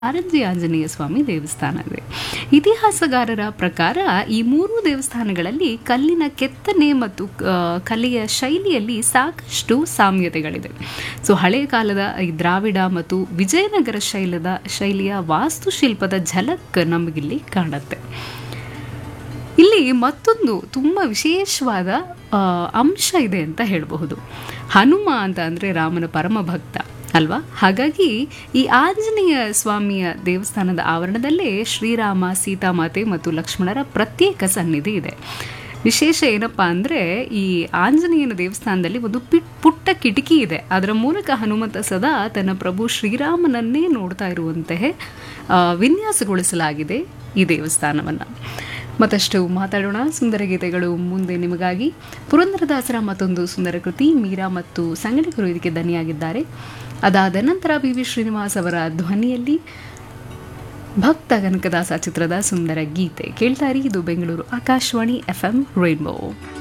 ಕಾರಂಜಿ ಆಂಜನೇಯ ಸ್ವಾಮಿ ದೇವಸ್ಥಾನ ಇದೆ ಇತಿಹಾಸಗಾರರ ಪ್ರಕಾರ ಈ ಮೂರು ದೇವಸ್ಥಾನಗಳಲ್ಲಿ ಕಲ್ಲಿನ ಕೆತ್ತನೆ ಮತ್ತು ಆ, ಕಲೆಯ ಶೈಲಿಯಲ್ಲಿ ಸಾಕಷ್ಟು ಸಾಮ್ಯತೆಗಳಿದೆ ಸೊ ಹಳೆಯ ಕಾಲದ ಈ ದ್ರಾವಿಡ ಮತ್ತು ವಿಜಯನಗರ ಶೈಲದ ಶೈಲಿಯ ವಾಸ್ತುಶಿಲ್ಪದ ಝಲಕ್ ನಮಗಿಲ್ಲಿ ಕಾಣುತ್ತೆ ಇಲ್ಲಿ ಮತ್ತೊಂದು ತುಂಬ ವಿಶೇಷವಾದ ಆ, ಅಂಶ ಇದೆ ಅಂತ ಹೇಳಬಹುದು ಹನುಮ ಅಂತ ಅಂದರೆ ರಾಮನ ಪರಮ ಭಕ್ತ ಅಲ್ವಾ ಹಾಗಾಗಿ ಈ ಆಂಜನೇಯ ಸ್ವಾಮಿಯ ದೇವಸ್ಥಾನದ ಆವರಣದಲ್ಲೇ ಶ್ರೀರಾಮ ಸೀತಾಮಾತೆ ಮತ್ತು ಲಕ್ಷ್ಮಣರ ಪ್ರತ್ಯೇಕ ಸನ್ನಿಧಿ ಇದೆ ವಿಶೇಷ ಏನಪ್ಪಾ ಅಂದರೆ ಈ ಆಂಜನೇಯನ ದೇವಸ್ಥಾನದಲ್ಲಿ ಒಂದು ಪಿಟ್ ಪುಟ್ಟ ಕಿಟಕಿ ಇದೆ ಅದರ ಮೂಲಕ ಹನುಮಂತ ಸದಾ ತನ್ನ ಪ್ರಭು ಶ್ರೀರಾಮನನ್ನೇ ನೋಡ್ತಾ ಇರುವಂತೆ ಆ, ವಿನ್ಯಾಸಗೊಳಿಸಲಾಗಿದೆ ಈ ದೇವಸ್ಥಾನವನ್ನು ಮತ್ತಷ್ಟು ಮಾತಾಡೋಣ ಸುಂದರ ಗೀತೆಗಳು ಮುಂದೆ ನಿಮಗಾಗಿ ಪುರಂದರದಾಸರ ಮತ್ತೊಂದು ಸುಂದರ ಕೃತಿ ಮೀರಾ ಮತ್ತು ಸಂಗಡಿಗರು ಇದಕ್ಕೆ ದನಿಯಾಗಿದ್ದಾರೆ ಅದಾದ ನಂತರ ಬಿ ವಿ ಶ್ರೀನಿವಾಸ್ ಅವರ ಧ್ವನಿಯಲ್ಲಿ ಭಕ್ತ ಕನಕದಾಸ ಚಿತ್ರದ ಸುಂದರ ಗೀತೆ ಕೇಳ್ತಾರಿ ಇದು Bengaluru Akashvani F M rainbow